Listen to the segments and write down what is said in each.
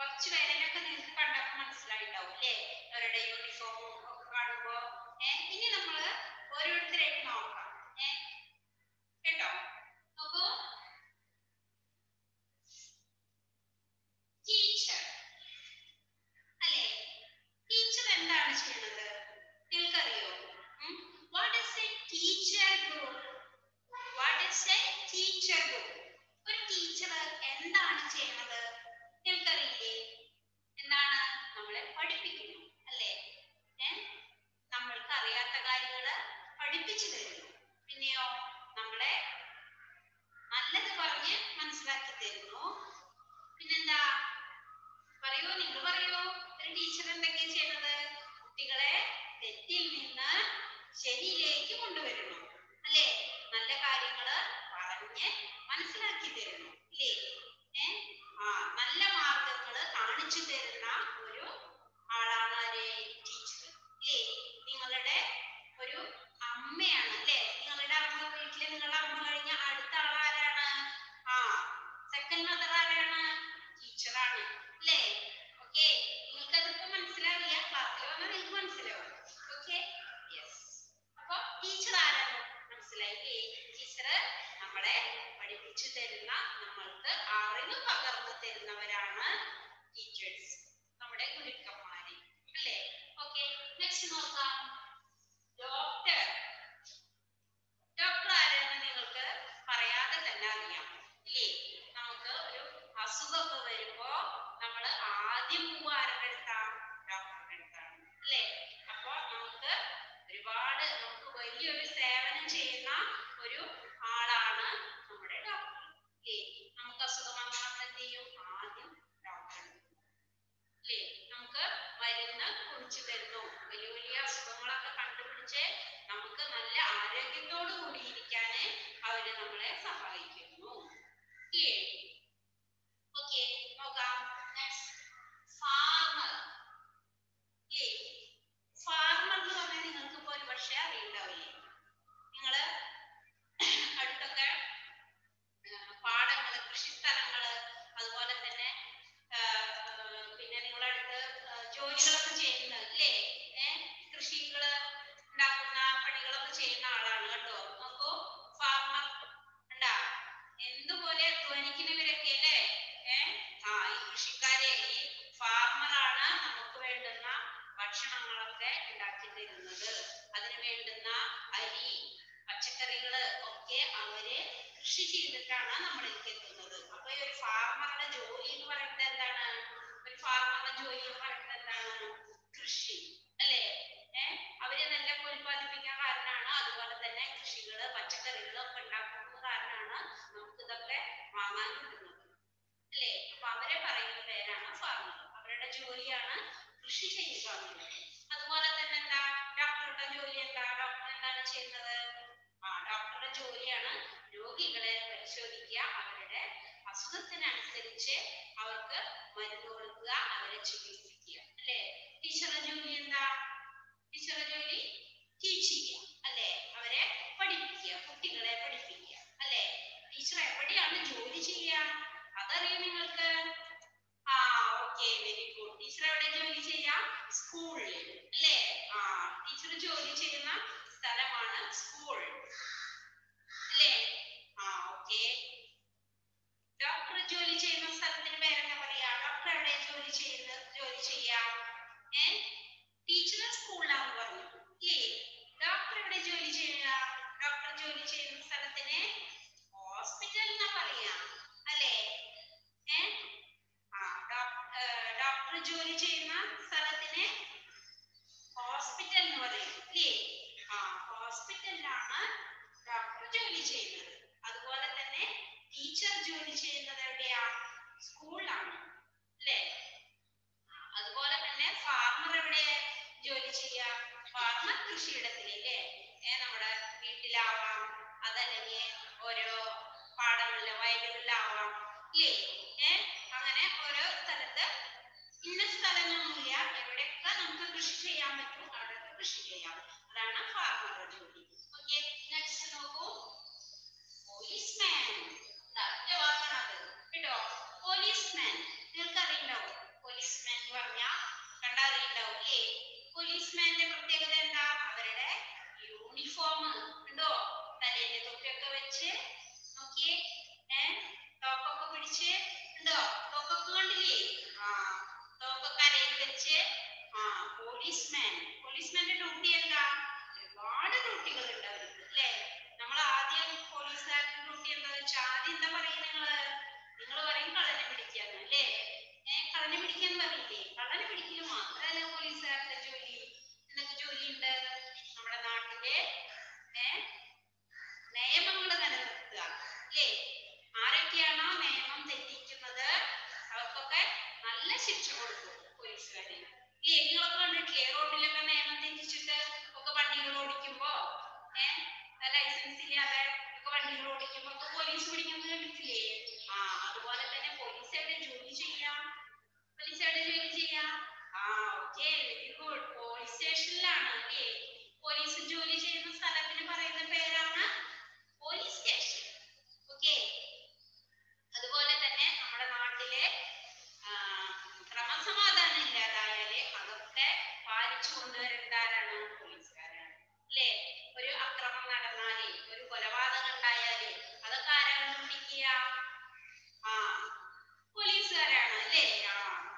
കുറച്ച് പേരെയൊക്കെ നിങ്ങൾക്ക് കണ്ടപ്പോൾ മനസ്സിലായിട്ടുണ്ടാവും അല്ലേ അവരുടെ യൂണിഫോമും ഒക്കെ കാണുമ്പോ ഏ ഇനി നമ്മള് ഓരോരുത്തരായിട്ട് നോക്കാം ഏ കേട്ടോ നോക്കൂ ടീച്ചർ അല്ലേ ടീച്ചർ എന്താണ് ചെയ്യുന്നത് നിങ്ങൾക്കറിയോ what is a teacher do what is a teacher do ഒരു ടീച്ചർ എന്താണ് ചെയ്യുന്നത് നിങ്ങൾക്കറിയില്ലേ എന്താണ് നമ്മളെ പഠിപ്പിക്കുന്നു അല്ലേ ഏ നമ്മൾക്ക് അറിയാത്ത കാര്യങ്ങള് പഠിപ്പിച്ചു തരുന്നു പിന്നെയോ നമ്മളെ നല്ലത് പറഞ്ഞ് മനസ്സിലാക്കി തരുന്നു പിന്നെന്താ പറയൂ നിങ്ങൾ പറയൂ ഒരു ടീച്ചർ എന്തൊക്കെയാ ചെയ്യുന്നത് കുട്ടികളെ തെറ്റിൽ നിന്ന് ശരിയിലേക്ക് കൊണ്ടുവരുന്നു അല്ലേ നല്ല കാര്യങ്ങള് പറഞ്ഞ് മനസ്സിലാക്കി തരുന്നു ഇല്ലേ ഏ ആ നല്ല മാർഗങ്ങള് കാണിച്ചു തരുന്ന ഒരു ആളാണ് ആര് ടീച്ചർ ഇല്ലേ നിങ്ങളുടെ ഒരു അമ്മയാണ് അല്ലേ നിങ്ങളുടെ അമ്മ വീട്ടില് നിങ്ങളുടെ അമ്മ കഴിഞ്ഞ അടുത്ത ആൾ ആരാണ് ആ സെക്കൻഡ് മദർ ആരാണ് ടീച്ചറാണ് അല്ലേ ഓക്കെ നിങ്ങൾക്ക് അതിപ്പോ മനസ്സിലാവില്ല ക്ലാസ്സിൽ വന്നാൽ നിങ്ങൾക്ക് മനസ്സിലാവും ഓക്കെ യെസ് അപ്പൊ ടീച്ചർ ആരാണ് മനസ്സിലായില്ലേ ടീച്ചർ നമ്മളെ പഠിപ്പിച്ചു തരുന്ന നമ്മൾക്ക് അറിവ് പകർന്നു തരുന്നവരാണ് ടീച്ചേഴ്സ് നമ്മുടെ ഗുരുക്കന്മാര് അല്ലേ ഓക്കെ നെക്സ്റ്റ് നോക്കാം ഡോക്ടർ ഡോക്ടർ ആരാണെന്ന് നിങ്ങൾക്ക് പറയാതെ തന്നെ അറിയാം ഇല്ലേ നമുക്ക് ഒരു അസുഖമൊക്കെ വരുമ്പോ നമ്മൾ ആദ്യം പോവുക ആരുടെ അടുത്താണ് ഡോക്ടറുടെ അടുത്താണ് അല്ലേ അപ്പൊ നമുക്ക് ഒരുപാട് നമുക്ക് വലിയൊരു സേവനം ചെയ്യുന്ന ഒരു ആളാണ് നമ്മുടെ ഡോക്ടർ അല്ലേ നമുക്ക് അസുഖം വന്നാൽ നമ്മൾ എന്ത് ചെയ്യും ആദ്യം ഡോക്ടറെ അല്ലേ നമുക്ക് മരുന്ന് കുറിച്ചു തരുന്നു വലിയ വലിയ അസുഖങ്ങളൊക്കെ കണ്ടുപിടിച്ച് നമുക്ക് നല്ല ആരോഗ്യത്തോടു കൂടി ഇരിക്കാന് അവര് നമ്മളെ സഹായിക്കുന്നു ഇല്ലേ ഓക്കെ നോക്കാം നെക്സ്റ്റ് ഫാർമർ ഇല്ലേ ഫാർമർ എന്ന് പറഞ്ഞാൽ നിങ്ങൾക്ക് ഇപ്പോൾ ഒരു പക്ഷേ അറിയുണ്ടാവില്ലേ നിങ്ങള് അടുത്തൊക്കെ ആ, പാടങ്ങള് കൃഷിസ്ഥലങ്ങള് അതുപോലെ തന്നെ ആ, ആ, പിന്നെ നിങ്ങളടുത്ത് ആ, ജോലികളൊക്കെ ചെയ്യുന്ന അല്ലേ ഏ കൃഷികള് ഉണ്ടാക്കുന്ന പണികളൊക്കെ ചെയ്യുന്ന ആളാണ് കേട്ടോ നോക്കൂ ഫാർമർ ഉണ്ടാ എന്തുപോലെ അധ്വാനിക്കുന്നവരൊക്കെ അല്ലേ ഏ ആ ഈ കൃഷിക്കാരെ ഈ ഫാർമറാണ് നമുക്ക് വേണ്ടുന്ന ഭക്ഷണങ്ങളൊക്കെ ഉണ്ടാക്കി തരുന്നത് അതിന് വേണ്ടുന്ന അരി പച്ചക്കറികള് ഒക്കെ അവര് കൃഷി ചെയ്തിട്ടാണ് നമ്മളിലേക്ക് എത്തുന്നത് അപ്പൊ ഈ ഒരു ഫാർമറുടെ ജോലി എന്ന് പറയുന്നത് എന്താണ് ഒരു ഫാർമറുടെ ജോലി എന്ന് പറയുന്നത് എന്താണ് കൃഷി അല്ലേ ഏ അവര് നല്ല ഉൽപ്പാദിപ്പിക്കാൻ കാരണമാണ് അതുപോലെ തന്നെ കൃഷികള് പച്ചക്കറികള് ഒക്കെ ഉണ്ടാക്കുന്നത് കാരണമാണ് നമുക്ക് ഇതൊക്കെ വാങ്ങാൻ കിട്ടുന്നത് അല്ലേ അപ്പൊ അവരെ പറയുന്ന പേരാണ് ഫാർമർ അവരുടെ ജോലിയാണ് കൃഷി ചെയ്യുക എന്നുള്ളത് അതുപോലെ തന്നെ എന്താ ഡോക്ടറുടെ ജോലി എന്താ ഡോക്ടർ എന്താണ് ചെയ്യുന്നത് ആ ഡോക്ടറുടെ ജോലിയാണ് രോഗികളെ പരിശോധിക്കുക അവരുടെ അസുഖത്തിനനുസരിച്ച് അവർക്ക് മരുന്ന് കൊടുക്കുക അവരെ ചികിത്സിക്കുക അല്ലേ ടീച്ചറുടെ ജോലി എന്താ ടീച്ചറുടെ ജോലി ടീച്ച് ചെയ്യുക അല്ലേ അവരെ പഠിപ്പിക്കുക കുട്ടികളെ പഠിപ്പിക്കുക അല്ലേ ടീച്ചർ എവിടെയാണ് ജോലി ചെയ്യുക അതറിയും നിങ്ങൾക്ക് ആ ഓക്കെ വെരി ഗുഡ് ടീച്ചർ എവിടെ ജോലി ചെയ്യാം സ്കൂളിൽ അല്ലേ ആ ടീച്ചർ ജോലി ചെയ്യുന്ന സ്ഥലമാണ് സ്കൂൾ അല്ലേ ആ ഓക്കെ ഡോക്ടർ ജോലി ചെയ്യുന്ന സ്ഥലത്തിന് പേരെന്താ പറയാ ഡോക്ടർ എവിടെ ജോലി ചെയ്യുന്ന ജോലി ചെയ്യാം ഏ ടീച്ചർ സ്കൂളിലാന്ന് പറഞ്ഞു ഇല്ലേ ഡോക്ടർ എവിടെ ജോലി ചെയ്യുക ഡോക്ടർ ജോലി ചെയ്യുന്ന സ്ഥലത്തിന് ഹോസ്പിറ്റൽ എന്നാ പറയാ അല്ലേ ഏ ആ ഡോക്ടർ ജോലി ചെയ്യുന്ന സ്ഥലത്തിന് ഹോസ്പിറ്റൽ എന്ന് പറയും ഇല്ലേ ആ ഹോസ്പിറ്റലിലാണ് ഡോക്ടർ ജോലി ചെയ്യുന്നത് അതുപോലെ തന്നെ ടീച്ചർ ജോലി ചെയ്യുന്നത് എവിടെയാ സ്കൂളിലാണ് അല്ലേ അതുപോലെ തന്നെ ഫാർമർ എവിടെ ജോലി ചെയ്യാ ഫാർമർ കൃഷിയിടത്തിലല്ലേ ഏ നമ്മുടെ വീട്ടിലാവാം അതല്ലെങ്കിൽ ഓരോ പാടങ്ങളിലെ വയലുകളിലാവാം ഇല്ലേ ഏ അങ്ങനെ ഓരോ സ്ഥലത്ത് ഇന്ന സ്ഥലമൊന്നുമില്ല എവിടെയൊക്കെ നമുക്ക് കൃഷി ചെയ്യാൻ പറ്റും അവിടെയൊക്കെ കൃഷി ചെയ്യാം അതാണ് ഫാർമറുടെ ജോലി ഓക്കെ നെക്സ്റ്റ് നോക്കൂ പോലീസ്മാൻ ഒറ്റ വാക്കാണത് കേട്ടോ പോലീസ്മാൻ നിങ്ങൾക്ക് അറിയുണ്ടാവും ആ തോക്കൊക്കെ അരയിൽ വെച്ച് ആ പോലീസ്മാൻ പോലീസ്മാന്റെ ഡ്യൂട്ടി എന്താ ഒരുപാട് ഡ്യൂട്ടികൾ ഉണ്ട് അവർക്ക് അല്ലേ നമ്മൾ ആദ്യം പോലീസുകാരുടെ ഡ്യൂട്ടി എന്താ വെച്ചാൽ ആദ്യം എന്താ പറയുക നിങ്ങള് നിങ്ങൾ പറയും കള്ളനെ പിടിക്കാന്ന് അല്ലേ ഏഹ് കള്ളനെ പിടിക്കാന്ന് പറയില്ലേ കള്ളനെ പിടിക്കല് മാത്രമല്ല പോലീസുകാരുടെ ജോലി എന്തൊക്കെ ജോലിയുണ്ട് നമ്മുടെ നാട്ടിലെ ഏഹ് നിയമങ്ങൾ നിലനിർത്തുക അല്ലേ ആരൊക്കെയാണോ നിയമം തെറ്റിക്കുന്നത് അവർക്കൊക്കെ നല്ല ശിക്ഷ കൊടുക്കും പോലീസുകാര് ഇല്ലേ നിങ്ങളൊക്കെ കണ്ടിട്ടില്ലേ റോഡിലൊക്കെ നിയമം തെറ്റിച്ചിട്ട് ഒക്കെ വണ്ടികൾ ഓടിക്കുമ്പോ ഏഹ് ലൈസൻസ് ഇല്ലാതെ ഒക്കെ വണ്ടികൾ ഓടിക്കുമ്പോ ഒക്കെ പോലീസ് പിടിക്കുന്നത് കണ്ടിട്ടില്ലേ ആ അതുപോലെ തന്നെ പോലീസ് എവിടെ ജോലി ചെയ്യാം പോലീസ് എവിടെ ജോലി ചെയ്യാം ആ ഓക്കെ വെരി ഗുഡ് പോലീസ് സ്റ്റേഷനിലാണ് അല്ലേ പോലീസ് ജോലി ചെയ്യുന്ന സ്ഥലത്തിന് പറയുന്ന പേരാണ് പോലീസ് സ്റ്റേഷൻ ഓക്കെ അതുപോലെ തന്നെ നമ്മുടെ നാട്ടിലെ ആ, ക്രമസമാധാനം ഇല്ലാതായാല് അതൊക്കെ പാലിച്ചു കൊണ്ടുവരേണ്ട ആരാണ് പോലീസുകാരാണ് അല്ലേ ഒരു അക്രമം നടന്നാല് ഒരു കൊലപാതകം ഉണ്ടായാല് അതൊക്കെ ആരാണ് പിടിക്കുക ആ പോലീസുകാരാണ് അല്ലേ ആ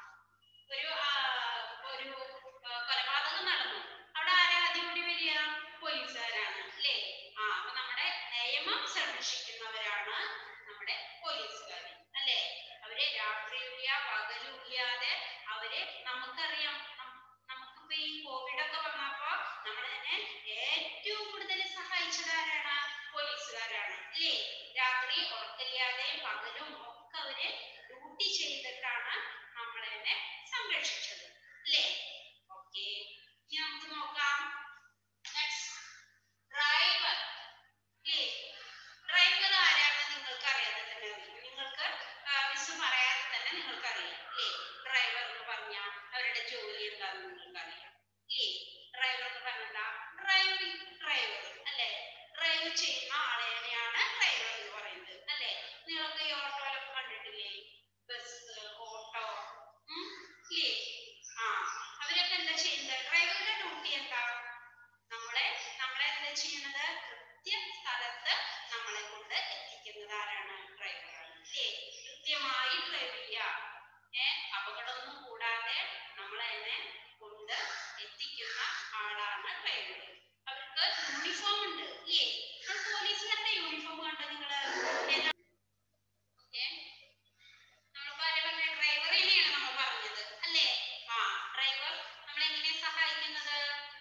ഒരു ആ, ഒരു ആ, കൊലപാതകം നടന്നു അവിടെ ആരാ ആദ്യം ഓടി വരിക പോലീസുകാരാണ് അല്ലേ ആ അപ്പൊ നമ്മുടെ നിയമം സംരക്ഷിക്കുന്നവരാണ് നമ്മുടെ പോലീസുകാർ അല്ലേ അവര് രാത്രിയില്ല പകലും ഇല്ലാതെ അവര് നമുക്കറിയാം നം- നമുക്കിപ്പോ ഈ കോവിഡ് ഒക്കെ വന്നപ്പോ നമ്മളതിനെ ഏറ്റവും കൂടുതൽ സഹായിച്ചത് ആരാണ് പോലീസുകാരാണ് അല്ലേ രാത്രി ഉറക്കില്ലാതെയും പകലും ഒക്കെ അവര് ഡ്യൂട്ടി ചെയ്തിട്ടാണ് നമ്മളതിനെ സംരക്ഷിച്ചത് അല്ലേ ഓക്കെ ഇനി നമുക്ക് നോക്കാം നെക്സ്റ്റ് ഡ്രൈവർ അല്ലേ ഡ്രൈവർ ആരാണെന്ന് നിങ്ങൾക്ക് അറിയാതെ തന്നെ അറിയാം നിങ്ങൾക്ക് മിസ് പറയാതെ തന്നെ നിങ്ങൾക്ക് അറിയാം അല്ലേ ഡ്രൈവർ എന്ന് പറഞ്ഞാൽ അവരുടെ ജോലി എന്താണെന്ന് നിങ്ങൾക്ക് അറിയാം അല്ലേ ഡ്രൈവർ എന്ന് പറഞ്ഞാൽ ഡ്രൈവിംഗ് ഡ്രൈവർ അല്ലേ ഡ്രൈവ് ചെയ്യുന്ന ആളെയാണ് ഡ്രൈവർ എന്ന് പറയുന്നത് അല്ലേ നിങ്ങളൊക്കെ ഈ ഓട്ടോയിലൊക്കെ കണ്ടിട്ടില്ലേ ബസ് ഓട്ടോ ഉം, ഇല്ലേ ആ അവരൊക്കെ എന്താ ചെയ്യുന്നത് ഡ്രൈവറുടെ ഡ്യൂട്ടി എന്താ നമ്മളെ നമ്മളെ എന്താ ചെയ്യുന്നത് കൃത്യ സ്ഥലത്ത് നമ്മളെ കൊണ്ട് എത്തിക്കുന്നത് ആരാണ് ഡ്രൈവറാണ് അല്ലേ കൃത്യമായി ഡ്രൈവ് ചെയ്യുക ഏ അപകടമൊന്നും കൂടാതെ നമ്മളെ തന്നെ കൊണ്ട് എത്തിക്കുന്ന ആളാണ് ഡ്രൈവർ അവർക്ക് യൂണിഫോം ഉണ്ട് അല്ലേ ഇപ്പോൾ പോലീസുകാരുടെ യൂണിഫോം കണ്ടോ നിങ്ങള് ഏതാ ഓക്കെ നമ്മളിപ്പോ ആരാ പറഞ്ഞ ഡ്രൈവറിനെയാണ് നമ്മൾ പറഞ്ഞത് അല്ലേ ആ ഡ്രൈവർ നമ്മളെ എങ്ങനെയാ സഹായിക്കുന്നത്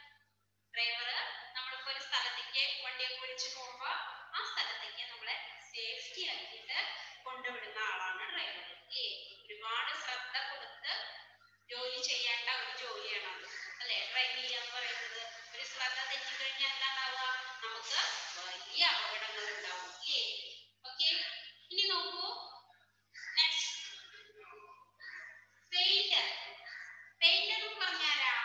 ഡ്രൈവർ നമ്മളിപ്പോ ഒരു സ്ഥലത്തേക്ക് വണ്ടിയൊക്കെ വിളിച്ച് പോകുമ്പോ ആ സ്ഥലത്തേക്ക് നമ്മളെ സേഫ്റ്റി ആക്കിയിട്ട് കൊണ്ടുവിടുന്ന ആളാണ് ഡ്രൈവർ അല്ലേ ഒരുപാട് ശ്രദ്ധ കൊടുത്ത് ജോലി ചെയ്യേണ്ട ഒരു ജോലിയാണ് അത് അല്ലേ ഡ്രൈവ് ചെയ്യാന്ന് പറയുന്നത് ഒരു ശ്രദ്ധ തെറ്റിക്കഴിഞ്ഞാൽ എന്താ ഉണ്ടാവുക നമുക്ക് വലിയ അപകടങ്ങൾ ഉണ്ടാവും അല്ലേ ഓക്കെ ഇനി നോക്കൂ നെക്സ്റ്റ് പെയിന്റർ പെയിന്റർ എന്ന് പറഞ്ഞാലാ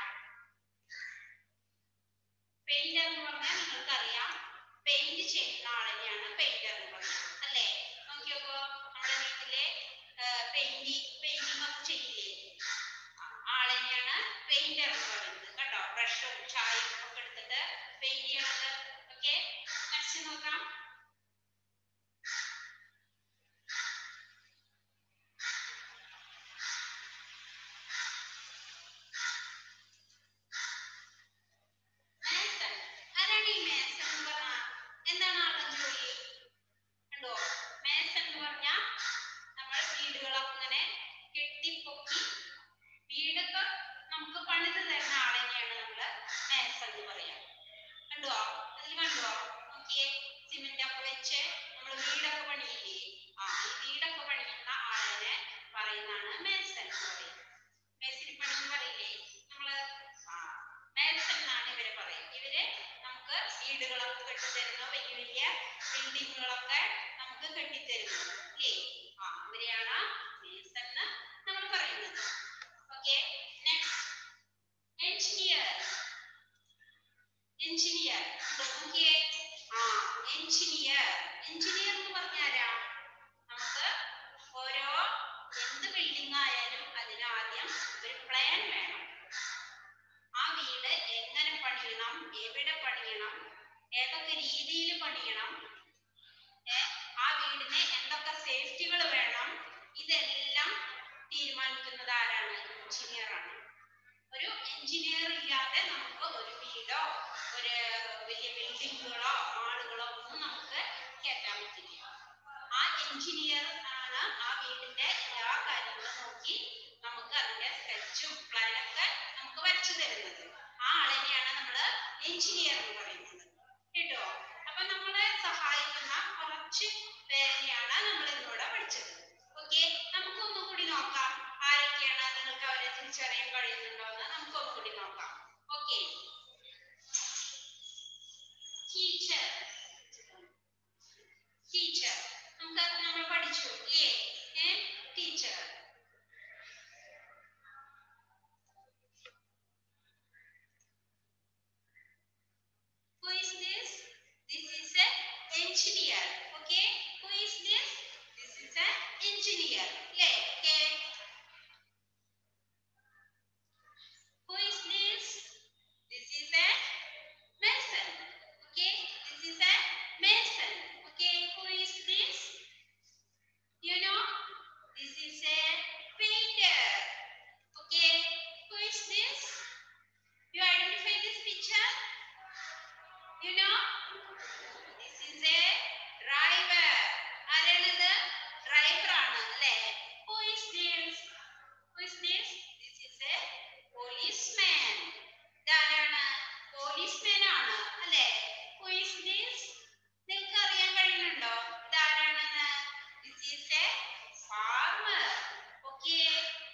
പെയിന്റർ എന്ന് പറഞ്ഞാൽ നിങ്ങൾക്കറിയാം പെയിന്റ് ചെയ്യുന്ന ആളിനെയാണ് പെയിന്റർ എന്ന് പറയുന്നത് അല്ലേ നോക്കി നോക്കൂ നമ്മുടെ വീട്ടിലെ പെയിന്റി പെയിന്റിംഗ് ഒക്കെ ചെയ്യില്ലേ ആ, ആളിനെയാണ് പെയിന്റർ എന്ന് പറയുന്നത് കേട്ടോ ബ്രഷും ചായയും ഒക്കെ എടുത്തിട്ട് പെയിന്റ് ചെയ്യണത് ഓക്കെ നെക്സ്റ്റ് നോക്കാം മേസൺ ആരാണ് ഈ മേസൺ എന്ന് പറഞ്ഞാ എന്താണ് ആളുടെ ജോലി കണ്ടോ മേസൺ എന്ന് പറഞ്ഞാൽ നമ്മൾ വീടുകളൊക്കെ ഇങ്ങനെ കെട്ടിപ്പൊക്കി വീടൊക്കെ നമുക്ക് പണിത് തരുന്ന ആളെ തന്നെയാണ് നമ്മള് മേസൺ എന്ന് പറയാ കണ്ടോ അതിൽ കണ്ടോ നോക്കിയേ സിമെന്റ് ഒക്കെ വെച്ച് നമ്മൾ വീടൊക്കെ പണിയില്ലേ ആ ഈ വീടൊക്കെ പണിയുന്ന ആളിനെ പറയുന്നതാണ് മേസൺ എന്ന് പറയുന്നത് മേസ്തിരി പണി എന്ന് പറയില്ലേ നമ്മള് ആ മേസൺ എന്നാണ് ഇവരെ പറയുന്നത് ഇവര് നമുക്ക് വീടുകളൊക്കെ കെട്ടിത്തരുന്നു വലിയ വലിയ ബിൽഡിങ്ങുകളൊക്കെ നമുക്ക് കെട്ടിത്തരുന്നു അല്ലേ ആ ഇവരെയാണ് മേസൺ എന്ന് നമ്മൾ പറയുന്നത് ഓക്കെ നെക്സ്റ്റ് എഞ്ചിനീയർ എഞ്ചിനീയർ നോക്കിയേ ആ എഞ്ചിനീയർ എഞ്ചിനീയർ എന്ന് പറഞ്ഞാലാ നമുക്ക് ഓരോ എന്ത് ബിൽഡിംഗ് ആയാലും അതിന് ആദ്യം ഒരു പ്ലാൻ വേണം ആ വീട് എങ്ങനെ പണിയണം എവിടെ പണിയണം ഏതൊക്കെ രീതിയിൽ പണിയണം ഏ, ആ വീടിന് എന്തൊക്കെ സേഫ്റ്റികൾ വേണം ഇതെല്ലാം നിൽക്കുന്നത് ആരാണ് എഞ്ചിനീയർ ആണ് ഒരു എഞ്ചിനീയർ ഇല്ലാതെ നമുക്ക് ഒരു വീടോ ഒരു വലിയ ബിൽഡിങ്ങുകളോ മാളുകളോ ഒന്നും നമുക്ക് കയറ്റാൻ പറ്റില്ല ആ എഞ്ചിനീയർ ആണ് ആ വീടിന്റെ എല്ലാ കാര്യങ്ങളും നോക്കി നമുക്ക് അതിന്റെ സ്കെച്ചും പ്ലാനൊക്കെ നമുക്ക് വരച്ചു തരുന്നത് ആ ആളിനെയാണ് നമ്മൾ എഞ്ചിനീയർ എന്ന് പറയുന്നത് കേട്ടോ അപ്പൊ നമ്മളെ സഹായിക്കുന്ന കുറച്ച് പേരെയാണ് നമ്മൾ ഇന്നിവിടെ പഠിച്ചത് ഓക്കെ നമുക്ക് ഒന്നുകൂടി നോക്കാം ആരൊക്കെയാണ് നിങ്ങൾക്ക് അവരെ തിരിച്ചറിയാൻ കഴിയുന്നുണ്ടോ എന്ന് നമുക്ക് ഒന്നുകൂടി നോക്കാം ഓക്കെ ടീച്ചർ ടീച്ചർ നമുക്ക് നമ്മൾ പഠിച്ചു ഇല്ലേ A teacher Who is this? This is an engineer. Okay? Who is this? This is an engineer. Yeah. Okay. Who is this? This is a mason. Okay? This is a mason. Okay? Who is this? You know? This is a painter. Okay? Who is this? You identify this picture? You know, this is a driver. ആരാണിത്? Driver ആണ് അല്ലേ? Who is this? Who is this? This is a policeman. ഇതാരാണ്? Policeman ആണ് അല്ലേ? Who is this? നിങ്ങൾക്ക് അറിയാൻ കഴിയുന്നുണ്ടോ? ഇതാരാണെന്ന്? This is a farmer. Okay.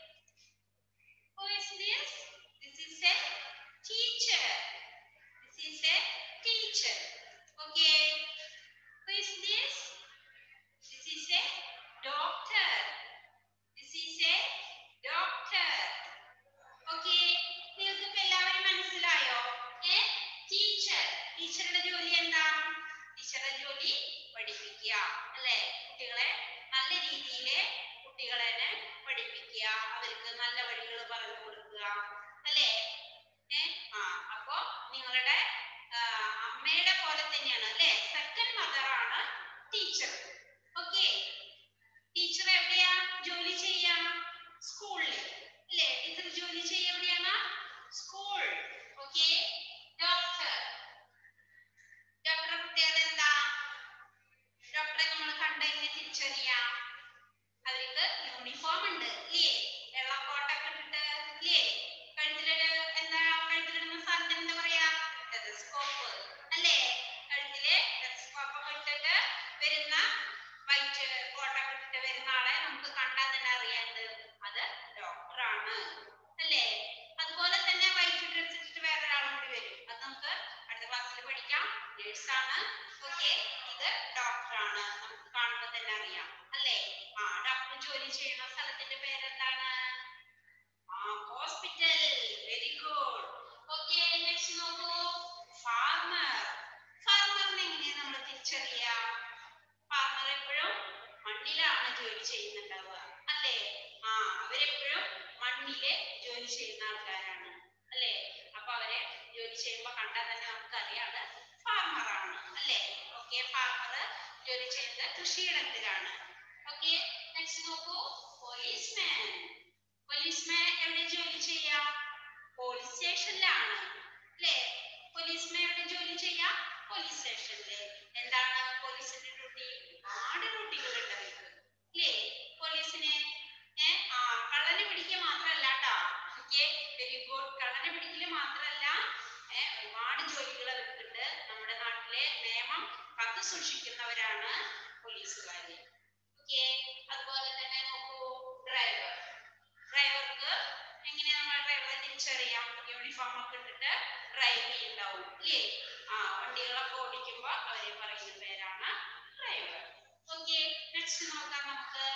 Who is this? This is a teacher. This is a teacher. Okay. Who is this? This is a doctor. This is a doctor. Okay. നിങ്ങൾക്ക് ഇപ്പൊ എല്ലാവരും മനസ്സിലായോ ഏ teacher ടീച്ചറുടെ ജോലി എന്താ ടീച്ചറുടെ ജോലി പഠിപ്പിക്കുക അല്ലേ കുട്ടികളെ നല്ല രീതിയിൽ കുട്ടികളെ പഠിപ്പിക്കുക അവർക്ക് നല്ല വഴികൾ പറഞ്ഞു കൊടുക്കുക അല്ലേ ഏ ആ അപ്പോ നിങ്ങളുടെ ആ, അമ്മയുടെ പോലെ തന്നെയാണ് അല്ലേ സെക്കൻഡ് മദർ ആണ് ടീച്ചർ ഓക്കെ ടീച്ചർ എവിടെയാ ജോലി ചെയ്യാ സ്കൂളിൽ അല്ലേ ടീച്ചർ ജോലി ചെയ്യ എവിടെയാണ് സ്കൂൾ ഓക്കെ ഡോക്ടർ ഡോക്ടർ പ്രത്യേകത എന്താ ഡോക്ടറെ നമ്മൾ കണ്ടെങ്കിൽ തിരിച്ചറിയാം അവർക്ക് യൂണിഫോം ഉണ്ട് ഇല്ലേ വെള്ളക്കോട്ടൊക്കെ ഇട്ടിട്ട് ഇല്ലേ കഴുത്തിലൊരു എന്താ കഴുത്തിലിടുന്ന സാധനം എന്താ പറയാ ടെലസ്കോപ്പ് അല്ലേ കഴുത്തില് ടെലസ്കോപ്പ് ഒക്കെ ഇട്ടിട്ട് വരുന്ന വൈറ്റ് കോട്ടൊക്കെ ഇട്ടിട്ട് വരുന്ന ആളെ നമുക്ക് കണ്ടാൽ തന്നെ അറിയാണ്ട് അത് ഡോക്ടറാണ് അല്ലേ അതുപോലെ തന്നെ വൈറ്റ് ഡ്രസ് ഇട്ടിട്ട് വേറെ ഒരാളും കൂടി വരും അത് നമുക്ക് അടുത്ത ക്ലാസ്സിൽ പഠിക്കാം നേഴ്സ് ആണ് ഓക്കെ ഇത് ഡോക്ടറാണ് നമുക്ക് കാണുമ്പോൾ തന്നെ അറിയാം അല്ലേ ആ ഡോക്ടർ ജോലി ചെയ്യുന്ന സ്ഥലത്തിന്റെ പേരെന്താണ് ആ hospital very good okay next നോക്കൂ ഫാർമർ ഫാർമറിനെ എങ്ങനെയാ നമ്മൾ തിരിച്ചറിയാ ഫാർമർ എപ്പോഴും മണ്ണിലാണ് ജോലി ചെയ്യുന്നുണ്ടാവുക അല്ലേ ആ അവരെപ്പോഴും മണ്ണില് ജോലി ചെയ്യുന്ന ആൾക്കാരാണ് അല്ലേ അപ്പൊ അവരെ ജോലി ചെയ്യുമ്പോ കണ്ടാൽ തന്നെ നമുക്ക് അറിയാം ഫാർമർ ആണ് അല്ലേ ഓക്കെ ഫാർമർ ജോലി ചെയ്യുന്നത് കൃഷിയിടത്തിലാണ് ഓക്കെ നെക്സ്റ്റ് നോക്കൂ പോലീസ്മാൻ പോലീസ്മാൻ എവിടെ ജോലി ചെയ്യാ പോലീസ് സ്റ്റേഷനിലാണ് അല്ലേ പോലീസ്മാൻ എവിടെ ജോലി ചെയ്യാ പോലീസ് സ്റ്റേഷനില് എന്താണ് പോലീസിന്റെ ഡ്യൂട്ടി ഒരുപാട് ഡ്യൂട്ടികൾ ഉണ്ട് അവർക്ക് അല്ലേ പോലീസിന് ഏ ആ കള്ളനെ പിടിക്കുക മാത്രല്ല കേട്ടോ ഓക്കെ വെരി ഗുഡ് കള്ളനെ പിടിക്കല് മാത്രല്ല ഏ ഒരുപാട് ജോലികൾ അവർക്കുണ്ട് നമ്മുടെ നാട്ടിലെ നിയമം കാത്തു സൂക്ഷിക്കുന്നവരാണ് പോലീസുകാര് ഓക്കെ അതുപോലെ തന്നെ നോക്കൂ ഡ്രൈവർ ഡ്രൈവർക്ക് എങ്ങനെ നമ്മൾ ഡ്രൈവറെ തിരിച്ചറിയാം യൂണിഫോം ഒക്കെ ഇട്ടിട്ട് ഡ്രൈവ് ചെയ്യുന്നുണ്ടാവും ഇല്ലേ ആ വണ്ടികളൊക്കെ ഓടിക്കുമ്പോ അവരെ പറയുന്ന പേരാണ് ഡ്രൈവർ ഓക്കെ നെക്സ്റ്റ് നോക്കാം നമുക്ക്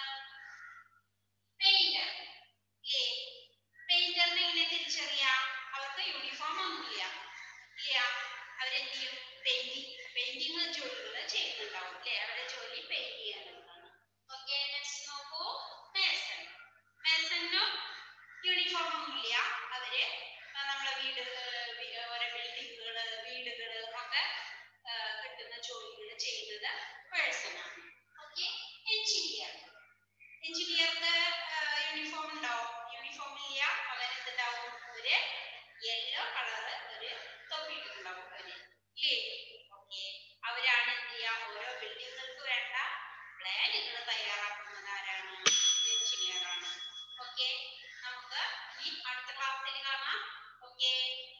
പെയിന്റർ ഇല്ലേ പെയിന്ററിനെ എങ്ങനെ തിരിച്ചറിയാം അവർക്ക് യൂണിഫോം ഒന്നുമില്ല ഇല്ല അവരെന്ത് ചെയ്യും പെയിന്റിങ് പെയിന്റിങ് ജോലികൾ ചെയ്യുന്നുണ്ടാവും അല്ലേ അവരുടെ ജോലി പെയിന്റ് ചെയ്യാനുള്ളതാണ് ഓക്കെ നെക്സ്റ്റ് നോക്കൂ മേസൺ മേസണിനും യൂണിഫോം ഒന്നുമില്ല അവര് ആ, നമ്മളെ വീട് ഏർ, വി- ഏർ, ഓരോ ബിൽഡിങ്ങുകള് വീടുകള് ഒക്കെ ഏർ, കെട്ടുന്ന ജോലികൾ ചെയ്യുന്നത് പേഴ്സൺ ആണ് ഓക്കെ എഞ്ചിനീയർ ഒരു യെല്ലോ കളറ് ഒരു തൊപ്പിയിട്ടുണ്ടാവും അവര് ഇല്ലേ ഓക്കെ അവരാണ് എന്ത് ചെയ്യാ ഓരോ ബിൽഡിങ്ങുകൾക്ക് വേണ്ട പ്ലാനുകൾ തയ്യാറാക്കുന്നത് ആരാണ് എഞ്ചിനീയർ ആണ് ഓക്കെ നമുക്ക് ഇനി അടുത്ത ക്ലാസ്സിൽ കാണാം ഓക്കെ